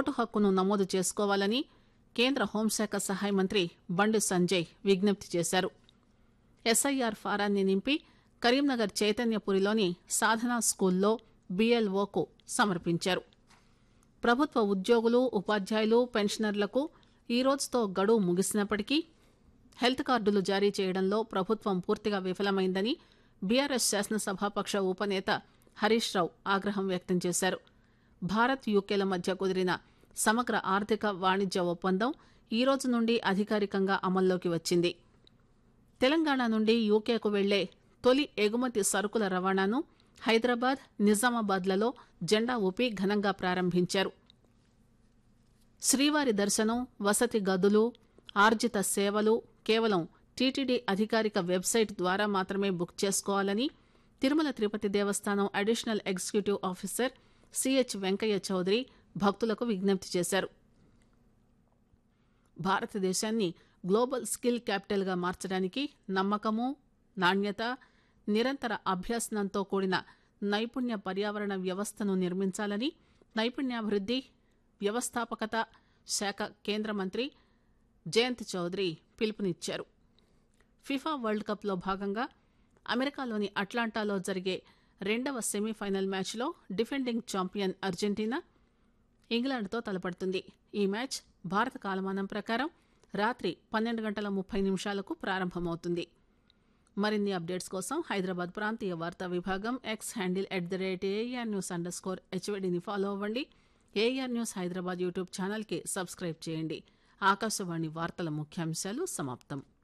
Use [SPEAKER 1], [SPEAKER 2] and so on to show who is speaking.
[SPEAKER 1] vote హక్కును నమోదు చేసుకోవాలని కేంద్ర హోంశాఖ సహాయ మంత్రి బండి సంజయ్ విజ్ఞప్తి చేశారు ఎస్ఐఆర్ ఫారాన్ని నింపి కరీంనగర్ చైతన్యపురిలోని సాధనా స్కూల్లో బీఎల్ఓకు సమర్పించారు ప్రభుత్వ ఉద్యోగులు ఉపాధ్యాయులు పెన్షనర్లకు ఈ రోజుతో గడువు ముగిసినప్పటికీ హెల్త్ కార్డులు జారీ చేయడంలో ప్రభుత్వం పూర్తిగా విఫలమైందని బీఆర్ఎస్ శాసనసభాపక్ష ఉపనేత హరీష్ రావు ఆగ్రహం వ్యక్తం చేశారు భారత్ యూకేల మధ్య కుదిరిన సమగ్ర ఆర్థిక వాణిజ్య ఒప్పందం ఈ రోజు నుండి అధికారికంగా అమల్లోకి వచ్చింది తెలంగాణ నుండి యూకేకు వెళ్లే తొలి ఎగుమతి సరుకుల రవాణాను హైదరాబాద్ నిజామాబాద్లలో జెండా ఊపి ఘనంగా ప్రారంభించారు శ్రీవారి దర్శనం వసతి గదులు ఆర్జిత సేవలు కేవలం టీటీడీ అధికారిక వెబ్సైట్ ద్వారా మాత్రమే బుక్ చేసుకోవాలని Tirumala Tirupati Devasthanam additional executive officer CH Venkaiah Chowdary భక్తులకు విజ్ఞప్తి చేశారు భారతదేశాన్ని గ్లోబల్ స్కిల్ క్యాపిటల్గా మార్చడానికి నమ్మకము నాణ్యత నిరంతర అభ్యసనంతో కూడిన నైపుణ్య పర్యావరణ వ్యవస్థను నిర్మించాలని నైపుణ్యాభివృద్ధి వ్యవస్థాపకత శాఖ కేంద్ర మంత్రి జయంత్ చౌదరి పిలుపునిచ్చారు ఫిఫా వరల్డ్ కప్లో భాగంగా అమెరికాలోని అట్లాంటాలో జరిగే రెండవ సెమీఫైనల్ మ్యాచ్లో డిఫెండింగ్ ఛాంపియన్ అర్జెంటీనా ఇంగ్లాండ్తో తలపడుతుంది ఈ మ్యాచ్ భారత కాలమానం ప్రకారం రాత్రి పన్నెండు గంటల ముప్పై నిమిషాలకు ప్రారంభమవుతుంది మరిన్ని అప్డేట్స్ కోసం హైదరాబాద్ ప్రాంతీయ వార్తా విభాగం X handle at the rate AIR news underscore స్కోర్ హెచ్వడిని ఫాలో అవ్వండి ఏఆర్ న్యూస్ హైదరాబాద్ యూట్యూబ్ ఛానల్కి సబ్స్క్రైబ్ చేయండి ఆకాశవాణి వార్తల ముఖ్యాంశాలు సమాప్తం